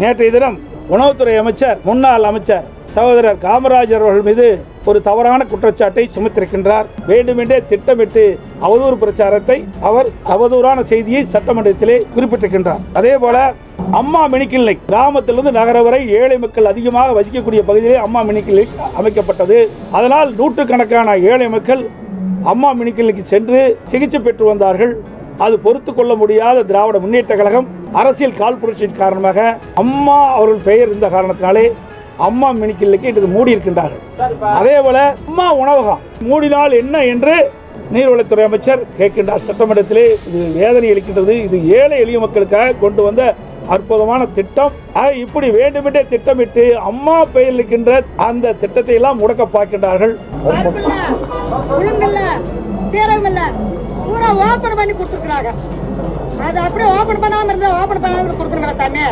நேற்றைய தினம் உணவுத்துறை அமைச்சர் முன்னாள் அமைச்சர் சகோதரர் காமராஜர் அவர்கள் மீது ஒரு தவறான குற்றச்சாட்டை சுமத்திருக்கின்றார் வேண்டுமென்றே திட்டமிட்டு அவதூறு பிரச்சாரத்தை அவர் அவதூறான செய்தியை சட்டமன்றத்திலே குறிப்பிட்டிருக்கின்றார் அதே போல அம்மா மினி கிளினிக் கிராமத்திலிருந்து நகர வரை ஏழை மக்கள் அதிகமாக வசிக்கக்கூடிய பகுதியிலே அம்மா மினி கிளினிக் அமைக்கப்பட்டது அதனால் நூற்றுக்கணக்கான ஏழை மக்கள் அம்மா மினி கிளினிக்கு சென்று சிகிச்சை பெற்று வந்தார்கள் அது பொறுத்து கொள்ள முடியாத திராவிட முன்னேற்ற கழகம் அரசியல் காழ்ப்புணர்ச்சியின் காரணமாக அம்மா அவர்கள் பெயர் இருந்த காரணத்தினாலே அம்மா மினி கிளினிக்கை இன்று மூடி இருக்கின்றார்கள் அதே போல அம்மா உணவகம் மூடினால் என்ன என்று நீர்வளத்துறை அமைச்சர் கேட்கின்றார் சட்டமன்றத்திலே இது வேதனை அளிக்கின்றது இது ஏழை எளிய மக்களுக்காக கொண்டு வந்த அற்புதமான திட்டம் ஆக இப்படி வேண்டுமென்றே திட்டமிட்டு அம்மா பெயர் இருக்கின்ற அந்த திட்டத்தை எல்லாம் முடக்க பார்க்கின்றார்கள் பருப்புல உளுங்கல்ல சீரகம் இல்ல பூரா ஓபன் பண்ணி கொடுத்துருக்காங்க அது அப்படியே ஓபன் பண்ணாம இருந்தா ஓபன் பண்ணாம கொடுத்துருக்காங்க தண்ணி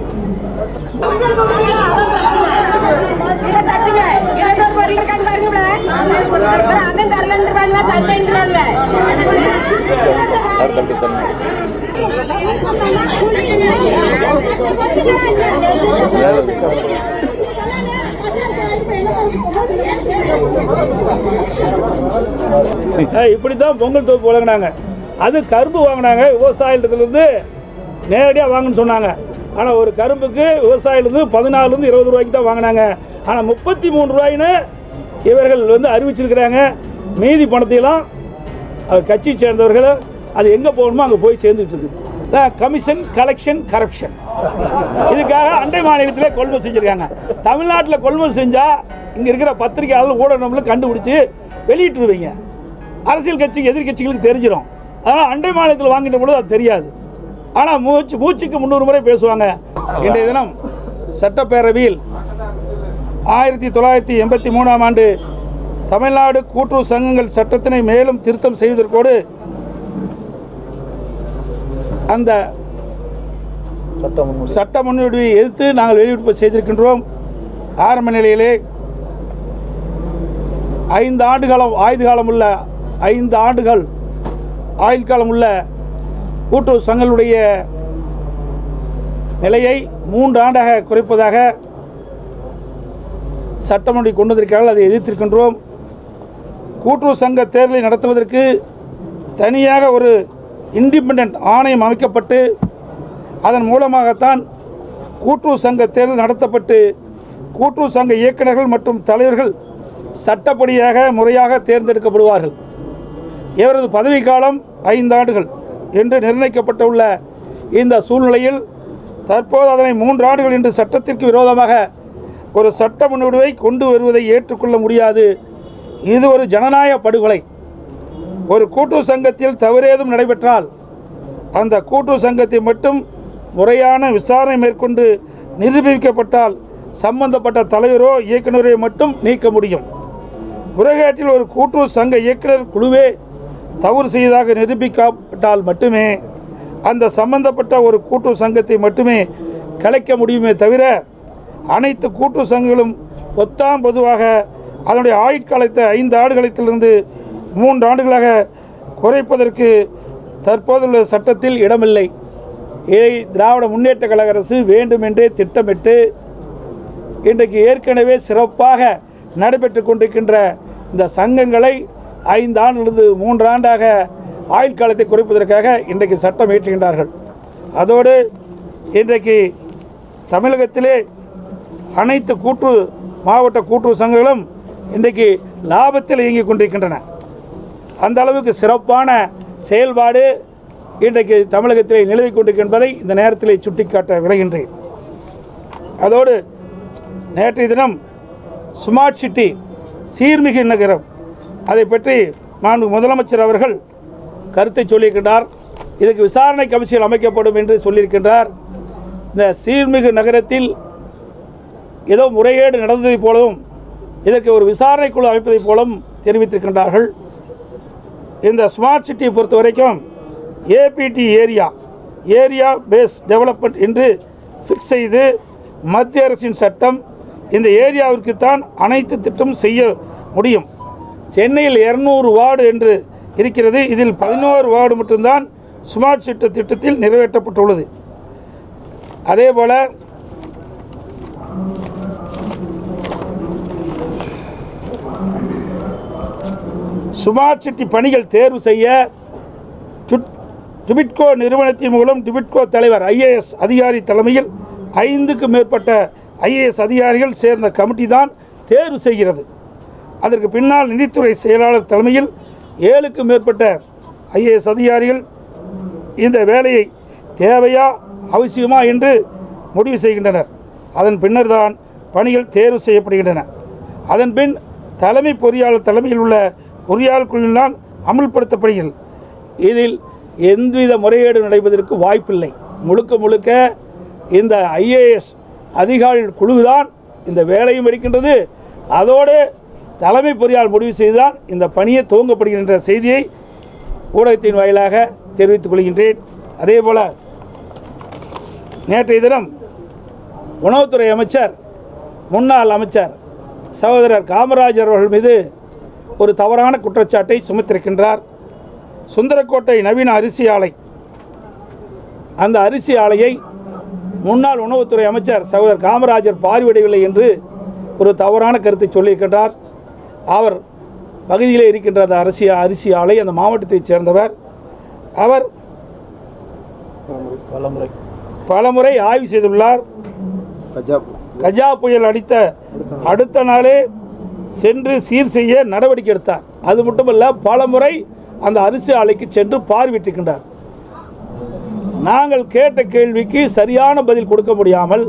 இப்படி தான் பொங்கல் தொகுப்பு வழங்கினாங்க அது கரும்பு வாங்கினாங்க விவசாயத்துலேருந்து நேரடியாக வாங்கன்னு சொன்னாங்க ஆனால் ஒரு கரும்புக்கு விவசாயிலேருந்து பதினாலுலேருந்து இருபது ரூபாய்க்கு தான் வாங்கினாங்க ஆனால் முப்பத்தி மூணு ரூபாயின்னு இவர்கள் வந்து அறிவிச்சிருக்கிறாங்க மீதி பணத்தையெல்லாம் அவர் கட்சியை சேர்ந்தவர்கள் அது எங்கே போகணுமோ அங்கே போய் சேர்ந்துட்டு இருக்குது கமிஷன் கலெக்ஷன் கரப்ஷன் இதுக்காக அண்டை மாநிலத்திலே கொள்முதல் செஞ்சுருக்காங்க தமிழ்நாட்டில் கொள்முதல் செஞ்சால் இங்கே இருக்கிற பத்திரிகையாளர்கள் ஊடகங்களும் கண்டுபிடிச்சி வெளியிட்டுருவீங்க அரசியல் கட்சி எதிர்கட்சிகளுக்கு தெரிஞ்சிடும் அதனால் அண்டை மாநிலத்தில் வாங்கிட்ட பொழுது அது தெரியாது ஆனால் மூச்சு மூச்சுக்கு முந்நூறு முறை பேசுவாங்க இன்றைய தினம் சட்டப்பேரவையில் ஆயிரத்தி தொள்ளாயிரத்தி எண்பத்தி மூணாம் ஆண்டு தமிழ்நாடு கூட்டுறவு சங்கங்கள் சட்டத்தினை மேலும் திருத்தம் செய்வதற்கோடு அந்த சட்ட முன்வடிவை எதிர்த்து நாங்கள் வெளியிட்டு செய்திருக்கின்றோம் ஆரம்ப நிலையிலே ஐந்து ஆண்டுகாலம் ஆயுத காலம் உள்ள ஐந்து ஆண்டுகள் ஆயுள் காலம் உள்ள கூட்டுறவு சங்கங்களுடைய நிலையை மூன்று ஆண்டாக குறைப்பதாக சட்டமன்றி கொண்டு வந்திருக்கிறார்கள் அதை எதிர்த்திருக்கின்றோம் கூட்டுறவு சங்க தேர்தலை நடத்துவதற்கு தனியாக ஒரு இண்டிபெண்ட் ஆணையம் அமைக்கப்பட்டு அதன் மூலமாகத்தான் கூட்டுறவு சங்க தேர்தல் நடத்தப்பட்டு கூட்டுறவு சங்க இயக்குநர்கள் மற்றும் தலைவர்கள் சட்டப்படியாக முறையாக தேர்ந்தெடுக்கப்படுவார்கள் இவரது பதவிக்காலம் ஐந்தாண்டுகள் என்று நிர்ணயிக்கப்பட்டுள்ள இந்த சூழ்நிலையில் தற்போது அதனை மூன்று ஆண்டுகள் என்று சட்டத்திற்கு விரோதமாக ஒரு சட்ட முன்வடிவை கொண்டு வருவதை ஏற்றுக்கொள்ள முடியாது இது ஒரு ஜனநாயக படுகொலை ஒரு கூட்டுறவு சங்கத்தில் தவறேதும் நடைபெற்றால் அந்த கூட்டுறவு சங்கத்தை மட்டும் முறையான விசாரணை மேற்கொண்டு நிரூபிக்கப்பட்டால் சம்பந்தப்பட்ட தலைவரோ இயக்குநரோ மட்டும் நீக்க முடியும் முறைகேட்டில் ஒரு கூட்டுறவு சங்க இயக்குனர் குழுவே தவறு செய்ததாக நிரூபிக்கப்பட்டால் மட்டுமே அந்த சம்பந்தப்பட்ட ஒரு கூட்டுறவு சங்கத்தை மட்டுமே கலைக்க முடியுமே தவிர அனைத்து கூட்டுறவு சங்கங்களும் ஒத்தாம் பொதுவாக அதனுடைய ஆயுட்காலத்தை ஐந்து ஆண்டுகளத்திலிருந்து மூன்று ஆண்டுகளாக குறைப்பதற்கு தற்போதுள்ள சட்டத்தில் இடமில்லை இதை திராவிட முன்னேற்ற கழக அரசு வேண்டுமென்றே திட்டமிட்டு இன்றைக்கு ஏற்கனவே சிறப்பாக நடைபெற்று கொண்டிருக்கின்ற இந்த சங்கங்களை ஐந்து ஆண்டிலிருந்து மூன்று ஆண்டாக ஆயுள் காலத்தை குறைப்பதற்காக இன்றைக்கு சட்டம் இயற்றுகின்றார்கள் அதோடு இன்றைக்கு தமிழகத்திலே அனைத்து கூட்டு மாவட்ட கூட்டுறவு சங்கங்களும் இன்றைக்கு லாபத்தில் இயங்கிக் கொண்டிருக்கின்றன அந்த அளவுக்கு சிறப்பான செயல்பாடு இன்றைக்கு தமிழகத்திலே நிலவிக் கொண்டிருக்கின்றதை இந்த நேரத்திலே சுட்டிக்காட்ட விளைகின்றேன் அதோடு நேற்றைய தினம் ஸ்மார்ட் சிட்டி சீர்மிகு நகரம் அதை பற்றி மாண்பு முதலமைச்சர் அவர்கள் கருத்தை சொல்லியிருக்கின்றார் இதுக்கு விசாரணை கமிஷன் அமைக்கப்படும் என்று சொல்லியிருக்கின்றார் இந்த சீர்மிகு நகரத்தில் ஏதோ முறைகேடு நடந்ததைப் போலவும் இதற்கு ஒரு விசாரணை குழு அமைப்பதைப் போலவும் தெரிவித்திருக்கின்றார்கள் இந்த ஸ்மார்ட் சிட்டியை பொறுத்த வரைக்கும் ABD area area base development என்று ஃபிக்ஸ் செய்து மத்திய அரசின் சட்டம் இந்த ஏரியாவிற்கு தான் அனைத்து திட்டம் செய்ய முடியும் சென்னையில் இரநூறு வார்டு என்று இருக்கிறது இதில் பதினோரு வார்டு மட்டும்தான் ஸ்மார்ட் சிட்டி திட்டத்தில் நிறைவேற்றப்பட்டுள்ளது அதே போல் ஸ்மார்ட் சிட்டி பணிகள் தேர்வு செய்ய சுட் டிபிட்கோ நிறுவனத்தின் மூலம் டிபிட்கோ தலைவர் ஐஏஎஸ் அதிகாரி தலைமையில் ஐந்துக்கு மேற்பட்ட ஐஏஎஸ் அதிகாரிகள் சேர்ந்த கமிட்டி தான் தேர்வு செய்கிறது அதற்கு பின்னால் நிதித்துறை செயலாளர் தலைமையில் ஏழுக்கு மேற்பட்ட ஐஏஎஸ் அதிகாரிகள் இந்த வேலையை தேவையா அவசியமா என்று முடிவு செய்கின்றனர் அதன் பின்னர் தான் பணிகள் தேர்வு செய்யப்படுகின்றன அதன் பின் தலைமை பொறியாளர் தலைமையில் உள்ள பொறியாளர் குழுவினால் அமல்படுத்தப்படுகிறது இதில் எந்தவித முறைகேடு நடைபெறுவதற்கு வாய்ப்பில்லை முழுக்க முழுக்க இந்த ஐஏஎஸ் அதிகாரிகள் குழுதான் இந்த வேலையும் எடுக்கின்றது அதோடு தலைமை பொறியாளர் முடிவு செய்துதான் இந்த பணியை துவங்கப்படுகின்ற செய்தியை ஊடகத்தின் வாயிலாக தெரிவித்துக் கொள்கின்றேன் அதே போல் நேற்றைய தினம் உணவுத்துறை அமைச்சர் முன்னாள் அமைச்சர் சகோதரர் காமராஜர் அவர்கள் மீது ஒரு தவறான குற்றச்சாட்டை சுமத்திருக்கின்றார் சுந்தரக்கோட்டை நவீன அரிசி ஆலை அந்த அரிசி ஆலையை முன்னாள் உணவுத்துறை அமைச்சர் சகோதரர் காமராஜர் பார்வையிடவில்லை என்று ஒரு தவறான கருத்தை சொல்லியிருக்கின்றார் அவர் பகுதியிலே இருக்கின்ற அந்த அரிசி அரிசி ஆலை அந்த மாவட்டத்தைச் சேர்ந்தவர் அவர் பலமுறை ஆய்வு செய்துள்ளார் கஜா புயல் அடித்த அடுத்த நாளே சென்று சீர் செய்ய நடவடிக்கை எடுத்தார் அது மட்டுமல்ல பலமுறை அந்த அரிசி ஆலைக்கு சென்று பார்வையிட்டிருக்கின்றார் நாங்கள் கேட்ட கேள்விக்கு சரியான பதில் கொடுக்க முடியாமல்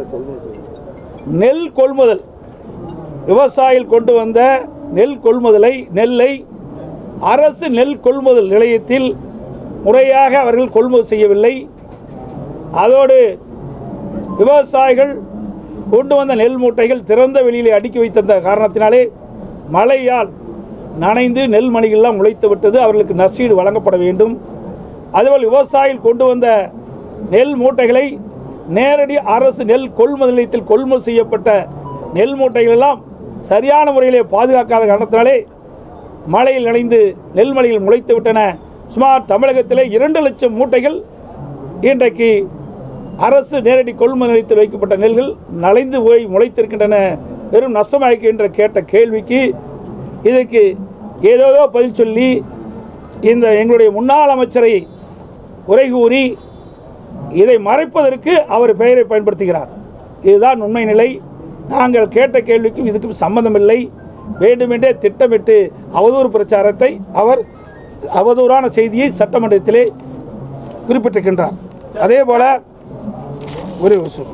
நெல் கொள்முதல் விவசாயிகள் கொண்டு வந்த நெல் கொள்முதலை நெல்லை அரசு நெல் கொள்முதல் நிலையத்தில் முறையாக அவர்கள் கொள்முதல் செய்யவில்லை அதோடு விவசாயிகள் கொண்டு வந்த நெல் மூட்டைகள் திறந்த வெளியிலே அடுக்கி வைத்திருந்த காரணத்தினாலே மழையால் நனைந்து நெல் மணிகள்லாம் முளைத்து விட்டது அவர்களுக்கு நஷ்டீடு வழங்கப்பட வேண்டும் அதுபோல் விவசாயிகள் கொண்டு வந்த நெல் மூட்டைகளை நேரடி அரசு நெல் கொள்முதல் நிலையத்தில் கொள்முதல் செய்யப்பட்ட நெல் மூட்டைகள் எல்லாம் சரியான முறையிலே பாதுகாக்காத காரணத்தினாலே மழையில் நனைந்து நெல் மணிகள் முளைத்து விட்டன சுமார் தமிழகத்திலே இரண்டு லட்சம் மூட்டைகள் இன்றைக்கு அரசு நேரடி கொள்முதல் நிலையத்தில் வைக்கப்பட்ட நெல்கள் நனைந்து போய் முளைத்திருக்கின்றன வெறும் நஷ்டமாயிருக்கு என்று கேட்ட கேள்விக்கு இதற்கு ஏதேதோ பதில் சொல்லி இந்த எங்களுடைய முன்னாள் அமைச்சரை குறை கூறி இதை மறைப்பதற்கு அவர் பெயரை பயன்படுத்துகிறார் இதுதான் உண்மை நிலை நாங்கள் கேட்ட கேள்விக்கும் இதுக்கும் சம்பந்தமில்லை வேண்டுமென்றே திட்டமிட்டு அவதூறு பிரச்சாரத்தை அவர் அவதூறான செய்தியை சட்டமன்றத்திலே குறிப்பிட்டிருக்கின்றார் அதே போல ஒரு விஷயம்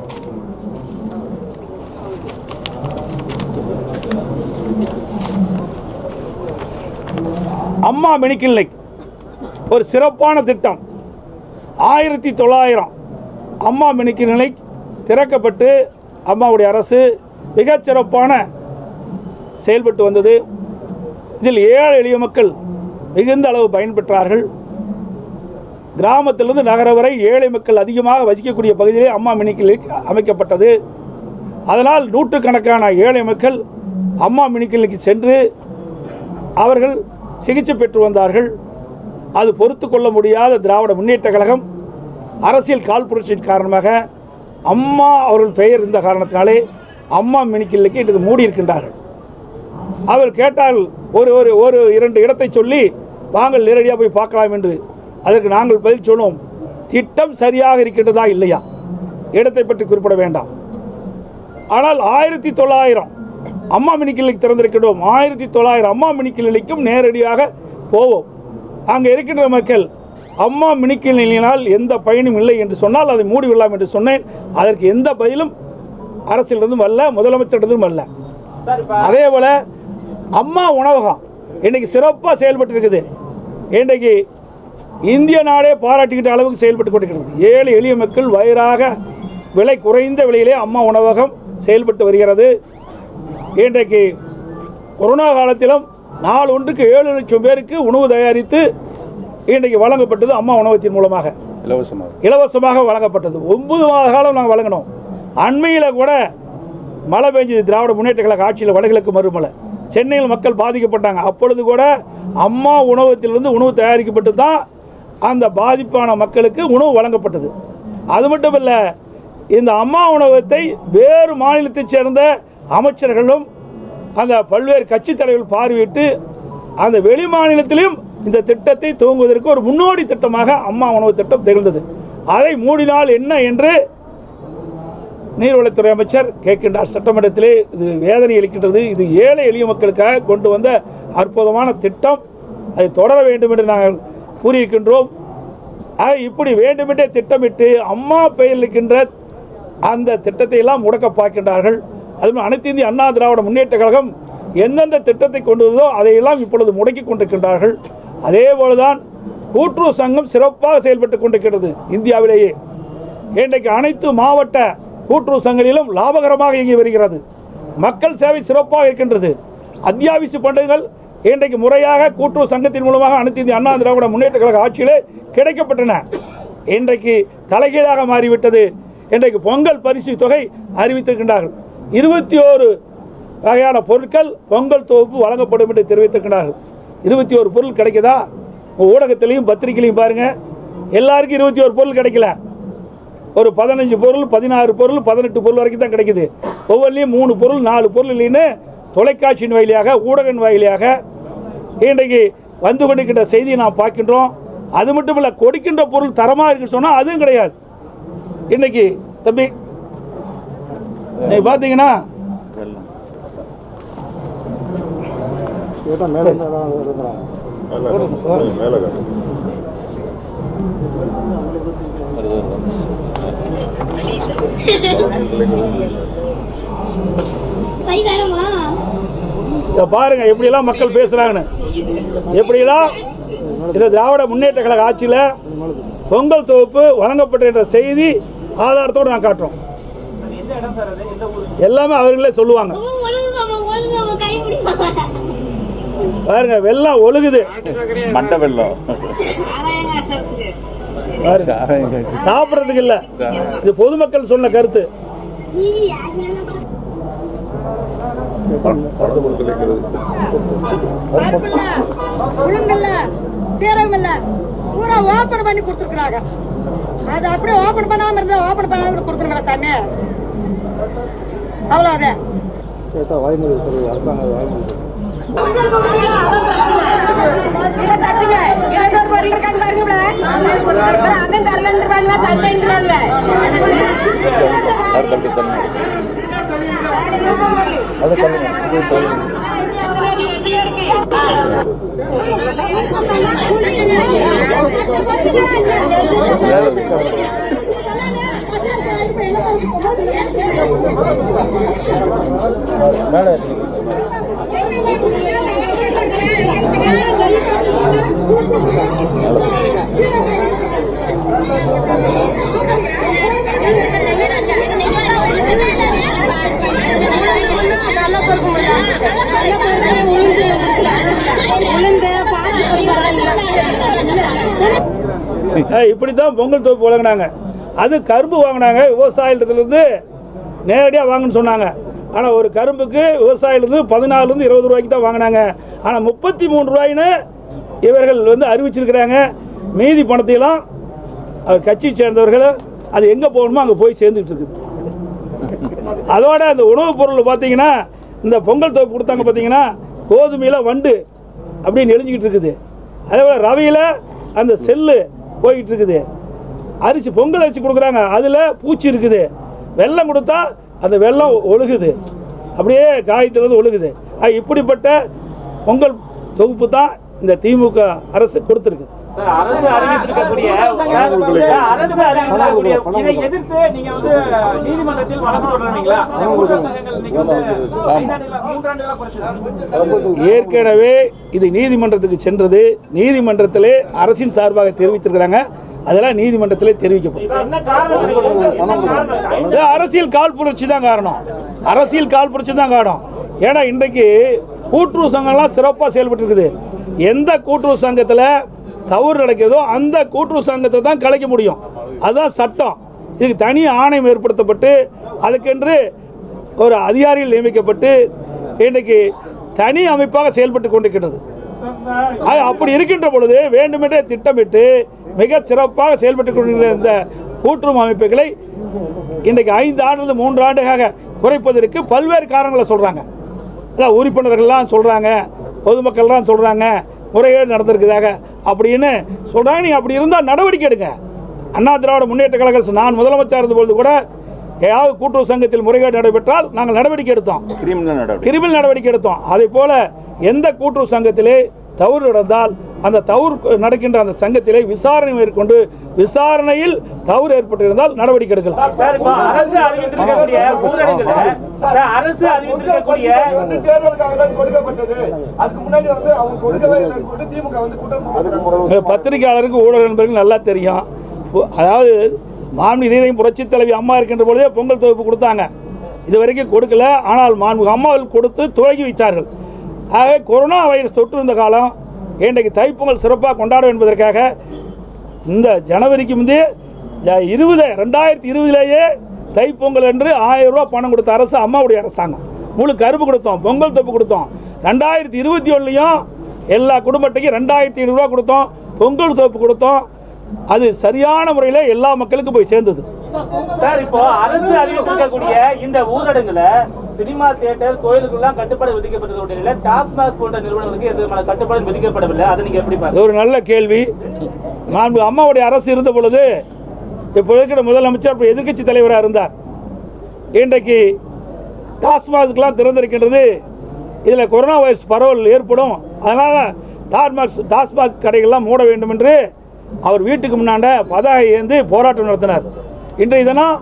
அம்மா மெடிக்கல் ஒரு சிறப்பான திட்டம் ஆயிரத்தி தொள்ளாயிரம் அம்மா மெடிக்கல் நிலை திறக்கப்பட்டு அம்மாவுடைய அரசு மிகச் சிறப்பான செயல்பட்டு வந்தது இதில் ஏழை எளிய மக்கள் மிகுந்த அளவு பயன்பெற்றார்கள் கிராமத்திலிருந்து நகர வரை ஏழை மக்கள் அதிகமாக வசிக்கக்கூடிய பகுதியிலே அம்மா மினி கிளினிக் அமைக்கப்பட்டது அதனால் நூற்றுக்கணக்கான ஏழை மக்கள் அம்மா மினி கிளினிக்கு சென்று அவர்கள் சிகிச்சை பெற்று வந்தார்கள் அது பொறுத்து கொள்ள முடியாத திராவிட முன்னேற்ற கழகம் அரசியல் காழ்ப்புணர்ச்சியின் காரணமாக அம்மா அவர்கள் பெயர் இருந்த காரணத்தினாலே அம்மா மினி கிளினிக்கை இன்றைக்கு மூடி இருக்கின்றார்கள் அவர் கேட்டால் ஒரு ஒரு ஒரு இரண்டு இடத்தை சொல்லி வாங்கள் நேரடியாக போய் பார்க்கலாம் என்று அதற்கு நாங்கள் பதில் சொன்னோம் திட்டம் சரியாக இருக்கின்றதா இல்லையா இடத்தை பற்றி குறிப்பிட வேண்டாம் ஆனால் ஆயிரத்தி தொள்ளாயிரம் அம்மா மினி கிளினிக் திறந்திருக்கின்றோம் ஆயிரத்தி தொள்ளாயிரம் அம்மா மினி கிளினிக்கும் நேரடியாக போவோம் அங்கே இருக்கின்ற மக்கள் அம்மா மினி கிளினிக்கினால் எந்த பயனும் இல்லை என்று சொன்னால் அதை மூடிவிடலாம் என்று சொன்னேன் அதற்கு எந்த பதிலும் அரசிலிருந்தும் அல்ல முதலமைச்சரிடமும் அல்ல அதே போல் அம்மா உணவகம் இன்னைக்கு சிறப்பாக செயல்பட்டு இருக்குது இன்றைக்கு இந்திய நாடே பாராட்டுகின்ற அளவுக்கு செயல்பட்டு கொண்டிருக்கிறது ஏழை எளிய மக்கள் வயிறாக விலை குறைந்த விலையிலே அம்மா உணவகம் செயல்பட்டு வருகிறது இன்றைக்கு கொரோனா காலத்திலும் நாள் ஒன்றுக்கு ஏழு லட்சம் பேருக்கு உணவு தயாரித்து இன்றைக்கு வழங்கப்பட்டது அம்மா உணவகத்தின் மூலமாக இலவசமாக இலவசமாக வழங்கப்பட்டது ஒன்பது மாத காலம் நாங்கள் வழங்கினோம் அண்மையில் கூட மழை பெஞ்சது திராவிட முன்னேற்ற கழக ஆட்சியில் வடகிழக்கு மறுமலை சென்னையில் மக்கள் பாதிக்கப்பட்டாங்க அப்பொழுது கூட அம்மா உணவகத்திலிருந்து உணவு தயாரிக்கப்பட்டு தான் அந்த பாதிப்பான மக்களுக்கு உணவு வழங்கப்பட்டது அது மட்டும் இல்லை இந்த அம்மா உணவகத்தை வேறு மாநிலத்தைச் சேர்ந்த அமைச்சர்களும் அந்த பல்வேறு கட்சித் தலைவர்கள் பார்வையிட்டு அந்த வெளி மாநிலத்திலும் இந்த திட்டத்தை துவங்குவதற்கு ஒரு முன்னோடி திட்டமாக அம்மா உணவு திட்டம் திகழ்ந்தது அதை மூடினால் என்ன என்று நீர்வளத்துறை அமைச்சர் கேட்கின்றார் சட்டமன்றத்திலே இது வேதனை அளிக்கின்றது இது ஏழை எளிய மக்களுக்காக கொண்டு வந்த அற்புதமான திட்டம் அதை தொடர வேண்டும் என்று நாங்கள் கூறியிருக்கின்றோம் ஆக இப்படி வேண்டுமென்றே திட்டமிட்டு அம்மா பெயரில் இருக்கின்ற அந்த திட்டத்தை எல்லாம் முடக்க பார்க்கின்றார்கள் அதுவும் அனைத்து இந்திய அண்ணா திராவிட முன்னேற்ற கழகம் எந்தெந்த திட்டத்தை கொண்டு வந்ததோ அதையெல்லாம் இப்பொழுது முடக்கி கொண்டிருக்கின்றார்கள் அதே போலதான் கூட்டுறவு சங்கம் சிறப்பாக செயல்பட்டு கொண்டிருக்கிறது இந்தியாவிலேயே இன்றைக்கு அனைத்து மாவட்ட கூட்டுறவு சங்கங்களிலும் லாபகரமாக இயங்கி வருகிறது மக்கள் சேவை சிறப்பாக இருக்கின்றது அத்தியாவசிய பண்டங்கள் இன்றைக்கு முறையாக கூட்டுறவு சங்கத்தின் மூலமாக அனைத்து இந்திய அண்ணா திராவிட முன்னேற்ற கழக ஆட்சியிலே கிடைக்கப்பட்டன இன்றைக்கு தலைகீழாக மாறிவிட்டது இன்றைக்கு பொங்கல் பரிசு தொகை அறிவித்திருக்கின்றார்கள் இருபத்தி ஓரு வகையான பொருட்கள் பொங்கல் தொகுப்பு வழங்கப்படும் என்று தெரிவித்திருக்கிறார்கள் இருபத்தி ஒரு பொருள் கிடைக்குதா உங்க ஊடகத்திலையும் பத்திரிகையிலையும் பாருங்கள் எல்லாருக்கும் இருபத்தி ஒரு பொருள் கிடைக்கல ஒரு பதினஞ்சு பொருள் பதினாறு பொருள் பதினெட்டு பொருள் வரைக்கும் தான் கிடைக்குது ஒவ்வொன்றிலையும் மூணு பொருள் நாலு பொருள் இல்லைன்னு தொலைக்காட்சியின் வாயிலாக ஊடகன் வாயிலாக இன்றைக்கு வந்து கொண்டிருக்கின்ற செய்தியை நாம் பார்க்கின்றோம் அது மட்டும் இல்லை கொடுக்கின்ற பொருள் தரமாக இருக்குன்னு சொன்னால் அதுவும் கிடையாது இன்னைக்கு தம்பி நீங்கள் பார்த்தீங்கன்னா மேலே காட்டு. கை வேணுமா இதை பாருங்க எப்படியெல்லாம் மக்கள் பேசுகிறாங்கன்னு எப்படியெல்லாம் இந்த திராவிட முன்னேற்ற கழக ஆட்சியில் பொங்கல் தொகுப்பு வழங்கப்பட்ட என்ற செய்தி ஆதாரத்தோடு நான் காட்டுறோம் எல்லாமே அவர்களே சொல்லுவாங்க ஒழுங்காம ஒழுங்காம கை பிடிப்பாங்க பாருங்க வெள்ளம் ஒழுகுது மண்டை வெள்ளம் பாருங்க சாப்பிட்றதுக்கு இல்லை இது பொதுமக்கள் சொன்ன கருத்து பணத்தை கொடுத்து வைக்கிறது பருப்பில்ல உளுங்கல்ல சீரகம் இல்ல பூரா ஓபன் பண்ணி கொடுத்துருக்காங்க அது அப்படியே ஓபன் பண்ணாம இருந்தா ஓபன் பண்ணாம கொடுத்துருங்களா தண்ணி அவ்வளோதான் அவர் தம்பி தம்பி இப்படி தான் பொங்கல் தொகுப்பு வழங்கினாங்க அது கரும்பு வாங்கினாங்க விவசாயத்துலேருந்து நேரடியாக வாங்கன்னு சொன்னாங்க ஆனால் ஒரு கரும்புக்கு விவசாயிலேருந்து பதினாலுலேருந்து இருபது ரூபாய்க்கு தான் வாங்கினாங்க ஆனால் முப்பத்தி மூணு ரூபாய்ன்னு இவர்கள் வந்து அறிவிச்சிருக்கிறாங்க மீதி பணத்தையெல்லாம் அவர் கட்சியை சேர்ந்தவர்கள் அது எங்கே போகணுமோ அங்கே போய் சேர்ந்துக்கிட்டு இருக்குது அதோட அந்த உணவுப் பொருள் பார்த்தீங்கன்னா இந்த பொங்கல் தொகுப்பு கொடுத்தாங்க பார்த்தீங்கன்னா கோதுமையில் வண்டு அப்படின்னு எழுதிக்கிட்டு இருக்குது அதே போல் ரவையில் அந்த செல்லு போய்கிட்டு இருக்குது அரிசி பொங்கல் அரிசி கொடுக்குறாங்க அதில் பூச்சி இருக்குது வெல்லம் கொடுத்தா அந்த வெல்லம் ஒழுகுது அப்படியே காயத்திலிருந்து ஒழுகுது ஆக இப்படிப்பட்ட பொங்கல் தொகுப்பு தான் இந்த திமுக அரசு கொடுத்துருக்கு சார், அரசு அறிவித்திருக்கக்கூடிய சார், அரசு அறிவித்திருக்கக்கூடிய இதை எதிர்த்து நீங்க வந்து நீதிமன்றத்தில் வழக்கு தொடர்றீங்களா இந்த கூட்டுறவு சங்கங்கள் இன்னைக்கு வந்து ஐந்தாண்டுகளா மூன்றாண்டுகளா குறைச்சது ஏற்கனவே இது நீதிமன்றத்துக்கு சென்றது நீதிமன்றத்திலே அரசின் சார்பாக தெரிவித்திருக்கிறாங்க அதெல்லாம் நீதிமன்றத்திலே தெரிவிக்கப்படும் இது என்ன காரணம் என்ன காரணம் இது அரசியல் கால் புரட்சி தான் காரணம் அரசியல் கால் புரட்சி தான் காரணம் ஏன்னா இன்றைக்கு கூட்டுறவு சங்கம்லாம் சிறப்பாக செயல்பட்டு இருக்குது எந்த கூட்டுறவு சங்கத்தில் தவறு நடக்கிறதோ அந்த கூட்டுறவு சங்கத்தை தான் கலைக்க முடியும் அதுதான் சட்டம் இதுக்கு தனி ஆணையம் ஏற்படுத்தப்பட்டு அதுக்கென்று ஒரு அதிகாரிகள் நியமிக்கப்பட்டு இன்றைக்கு தனி அமைப்பாக செயல்பட்டு கொண்டிருக்கிறது அது அப்படி இருக்கின்ற பொழுது வேண்டுமென்றே திட்டமிட்டு மிக சிறப்பாக செயல்பட்டு கொண்டிருக்கிற இந்த கூட்டுறவு அமைப்புகளை இன்றைக்கு ஐந்து ஆண்டு மூன்று ஆண்டுகாக குறைப்பதற்கு பல்வேறு காரணங்களை சொல்கிறாங்க அதான் உறுப்பினர்கள்லாம் சொல்கிறாங்க பொதுமக்கள்லாம் சொல்கிறாங்க முறைகேடு நடந்திருக்குதாக அப்படின்னு சொல்கிறாங்க நீங்கள் அப்படி இருந்தால் நடவடிக்கை எடுங்க அண்ணா திராவிட முன்னேற்ற கழக அரசு நான் முதலமைச்சர் இருந்தபொழுது கூட ஏதாவது கூட்டுறவு சங்கத்தில் முறைகேடு நடைபெற்றால் நாங்கள் நடவடிக்கை எடுத்தோம் கிரிமினல் நடவடிக்கை கிரிமினல் நடவடிக்கை எடுத்தோம் அதே போல எந்த கூட்டுறவு சங்கத்திலே தவறு நடந்தால் அந்த தவறு நடக்கின்ற அந்த சங்கத்திலே விசாரணை மேற்கொண்டு விசாரணையில் தவறு ஏற்பட்டிருந்தால் நடவடிக்கை எடுக்கலாம் சார் இப்போ அரசு அறிவித்திருக்கக்கூடிய ஊரடங்குல சார் அரசு அறிவித்திருக்கக்கூடிய வந்து தேர்தலுக்காக தான் கொடுக்கப்பட்டது அதுக்கு முன்னாடி வந்து அவங்க கொடுக்கவே இல்லைன்னு சொல்லிட்டு திமுக வந்து குற்றம் சாட்டுறாங்க. இந்த பத்திரிகையாளருக்கு ஊடக நண்பர்கள் நல்லா தெரியும் பு- அதாவது மாண்பு இதயம் புரட்சி தலைவி அம்மா இருக்கின்ற பொழுதே பொங்கல் தொகுப்பு கொடுத்தாங்க இது வரைக்கும் கொடுக்கல ஆனால் மாண்பு அம்மாவில் கொடுத்து துவங்கி வைத்தார்கள் ஆகவே கொரோனா வைரஸ் தொற்று இருந்த காலம் இன்றைக்கு தைப்பொங்கல் சிறப்பாக கொண்டாட என்பதற்காக இந்த ஜனவரிக்கு முந்தைய ஜ- இருபது ரெண்டாயிரத்தி இருபதுலேயே தைப்பொங்கல் என்று ஆயிரம் ரூபாய் பணம் கொடுத்த அரசு அம்மாவுடைய அரசாங்கம் முழு கருப்பு கொடுத்தோம் பொங்கல் தொப்பு கொடுத்தோம் ரெண்டாயிரத்தி இருபத்தி ஒன்றுலையும் எல்லா குடும்பத்துக்கும் ரெண்டாயிரத்தி ஐநூறுரூவா கொடுத்தோம் பொங்கல் தொப்பு கொடுத்தோம் அது சரியான முறையில் எல்லா மக்களுக்கும் போய் சேர்ந்தது சார் இப்போ அரசு அறிவித்திருக்கக்கூடிய இந்த ஊரடங்குல சினிமா தியேட்டர் கோயிலுக்குலாம் கட்டுப்பாடு விதிக்கப்பட்டதோட நிலையில டாஸ்மாக் போன்ற நிறுவனங்களுக்கு எந்த விதமான கட்டுப்பாடு விதிக்கப்படவில்லை அதை நீங்க எப்படி அது பாருங்க ஒரு நல்ல கேள்வி மாண்பு அம்மாவுடைய அரசு இருந்த பொழுது இப்போ இருக்கிற முதலமைச்சர் இப்போ எதிர்க்கட்சி தலைவராக இருந்தார் இன்றைக்கு டாஸ்மாகுக்கெலாம் திறந்திருக்கின்றது இதில் கொரோனா வைரஸ் பரவல் ஏற்படும் அதனால் டாஸ்மாக் டாஸ்மாக் கடைகள்லாம் மூட வேண்டும் என்று அவர் வீட்டுக்கு முன்னாண்ட பதாகை ஏந்தி போராட்டம் நடத்தினார் இன்றைய தினம்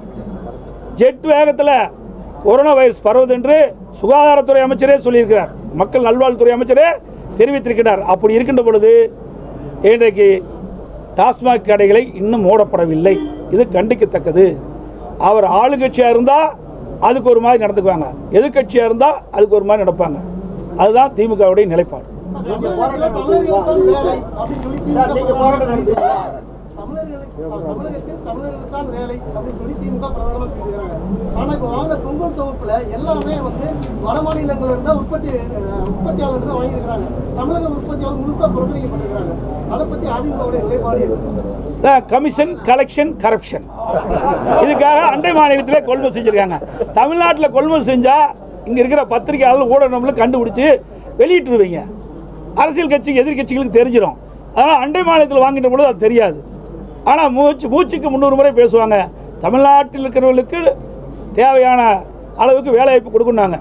ஜெட் வேகத்தில் கொரோனா வைரஸ் பரவுது என்று சுகாதாரத்துறை அமைச்சரே சொல்லியிருக்கிறார் மக்கள் நல்வாழ்வுத்துறை அமைச்சரே தெரிவித்திருக்கிறார் அப்படி இருக்கின்ற பொழுது இன்றைக்கு டாஸ்மாக் கடைகளை இன்னும் மூடப்படவில்லை இது கண்டிக்கத்தக்கது அவர் ஆளுங்கட்சியாக இருந்தால் அதுக்கு ஒரு மாதிரி நடந்துக்குவாங்க எதிர்க்கட்சியாக இருந்தால் அதுக்கு ஒரு மாதிரி நடப்பாங்க அதுதான் திமுகவுடைய நிலைப்பாடு நீங்க போராட்டம் தமிழர்களுக்கு வேலை அப்படின்னு சொல்லி திமுக நீங்க போராட்டம் நடத்துறீங்க. தமிழர்களுக்கு தமிழகத்தில் தமிழர்களுக்கு தான் வேலை அப்படின்னு சொல்லி திமுக பிரதானமா சொல்லிக்கிறாங்க ஆனா இப்ப வாங்கின பொங்கல் தொகுப்புல எல்லாமே வந்து வட மாநிலங்கள்ல இருந்தா உற்பத்தி அஹ், உற்பத்தியாளர்கள் தான் வாங்கியிருக்கிறாங்க தமிழக உற்பத்தியாளர் முழுசா புறக்கணிக்கப்பட்டிருக்கிறாங்க அதை பத்தி அதிமுகவுடைய நிலைப்பாடு என்ன? கமிஷன் கலெக்ஷன் கரப்ஷன் இதுக்காக அண்டை மாநிலத்திலே கொள்முதல் செஞ்சுருக்காங்க தமிழ்நாட்டில் கொள்முதல் செஞ்சால் இங்கே இருக்கிற பத்திரிகையாளர்கள் ஊடகங்களும் கண்டுபிடிச்சி வெளியிட்டுருவீங்க அரசியல் கட்சிக்கு எதிர்கட்சிகளுக்கு தெரிஞ்சிடும் அதனால் அண்டை மாநிலத்தில் வாங்கிட்ட பொழுது அது தெரியாது ஆனால் மூச்சு மூச்சுக்கு முந்நூறு முறை பேசுவாங்க தமிழ்நாட்டில் இருக்கிறவர்களுக்கு தேவையான அளவுக்கு வேலைவாய்ப்பு கொடுக்குனாங்க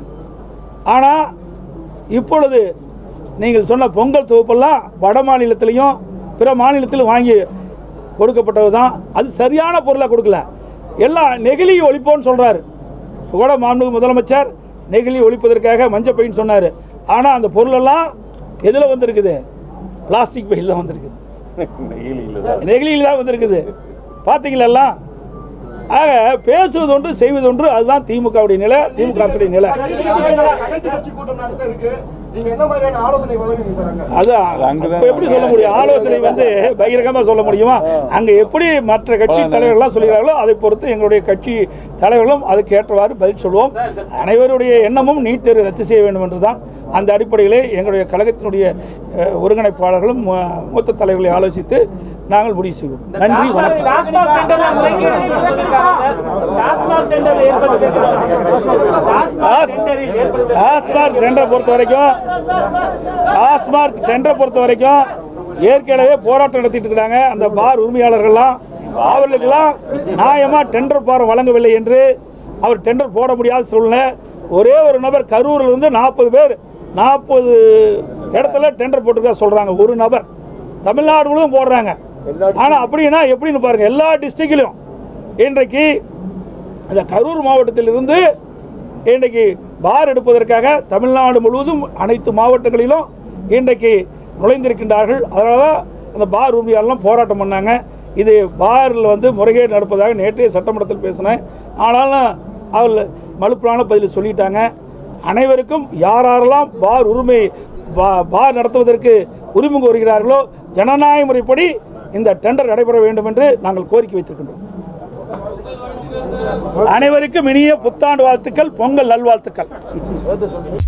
ஆனால் இப்பொழுது நீங்கள் சொன்ன பொங்கல் தொகுப்பெல்லாம் வட மாநிலத்திலையும் பிற மாநிலத்திலும் வாங்கி கொடுக்கப்பட்டது தான் அது சரியான பொருளை கொடுக்கல எல்லாம் நெகிழி ஒழிப்போன்னு சொல்கிறாரு கூட மாண்புமிகு முதலமைச்சர் நெகிழி ஒழிப்பதற்காக மஞ்சள் பைன்னு சொன்னார் ஆனால் அந்த பொருளெல்லாம் எதில் வந்திருக்குது பிளாஸ்டிக் பையில் தான் வந்திருக்குது நெகிழியில் தான் நெகிழியில் தான் வந்திருக்குது பார்த்தீங்களா எல்லாம் ஆக பேசுவது ஒன்று செய்வது ஒன்று அதுதான் திமுகவுடைய நிலை திமுக அரசுடைய நிலை அனைத்து கட்சி கூட்டம் நடத்த இருக்கு நீங்க என்ன மாதிரியான ஆலோசனை வழங்குவீங்க சார் அங்க அதான் அங்கதான் அப்ப எப்படி சொல்ல முடியும் ஆலோசனை வந்து பகிரங்கமாக சொல்ல முடியுமா அங்கே எப்படி மற்ற கட்சி தலைவர்கள்லாம் சொல்கிறார்களோ அதை பொறுத்து எங்களுடைய கட்சி தலைவர்களும் அதுக்கு ஏற்றவாறு பதில் சொல்வோம் அனைவருடைய எண்ணமும் நீட் தேர்வு ரத்து செய்ய வேண்டும் என்று தான் அந்த அடிப்படையிலே எங்களுடைய கழகத்தினுடைய அஹ், ஒருங்கிணைப்பாளர்களும் மு- மூத்த தலைவர்களை ஆலோசித்து நாங்கள் முடிவு செய்வோம் நன்றி வணக்கம் டாஸ்மாக் டெண்டர்ல முறைகேடு சொல்லியிருக்காங்க சார் டாஸ்மாக் டெண்டர் ஏற்படுத்திருக்கிறோம் டாஸ்மாக் டெண்டரில் ஏற்படுத்த டாஸ்மாக் டெண்டரை பொறுத்த வரைக்கும் டாஸ்மாக் டெண்டரை பொறுத்த வரைக்கும் ஏற்கனவே போராட்டம் நடத்திட்டு இருக்கிறாங்க அந்த பார் உரிமையாளர்கள்லாம் அவர்களுக்கெல்லாம் நியாயமாக டெண்டர் பாரம் வழங்கவில்லை என்று அவர் டெண்டர் போட முடியாத சூழ்நிலை ஒரே ஒரு நபர் கரூரில் இருந்து நாற்பது பேர் நாற்பது இடத்துல டெண்டர் போட்டிருக்கா சொல்கிறாங்க ஒரு நபர் தமிழ்நாடு முழுவதும் போடுறாங்க ஆனால் அப்படின்னா எப்படின்னு பாருங்கள் எல்லா டிஸ்ட்ரிக்ட்லையும் இன்றைக்கு இந்த கரூர் மாவட்டத்திலிருந்து இன்றைக்கு பார் எடுப்பதற்காக தமிழ்நாடு முழுவதும் அனைத்து மாவட்டங்களிலும் இன்றைக்கு நுழைந்திருக்கின்றார்கள் அதனால தான் அந்த பார் உரிமையாளர்லாம் போராட்டம் பண்ணாங்க இது பாரில் வந்து முறைகேடு நடப்பதாக நேற்றே சட்டமன்றத்தில் பேசினேன் ஆனாலும் அவர் மலுப்பிலான பதில் சொல்லிட்டாங்க அனைவருக்கும் யார் யாரெல்லாம் பார் உரிமை பா- பார் நடத்துவதற்கு உரிமை கோருகிறார்களோ ஜனநாயக முறைப்படி இந்த டெண்டர் நடைபெற வேண்டும் என்று நாங்கள் கோரிக்கை வைத்திருக்கின்றோம் அனைவருக்கும் இனிய புத்தாண்டு வாழ்த்துக்கள் பொங்கல் நல்வாழ்த்துக்கள்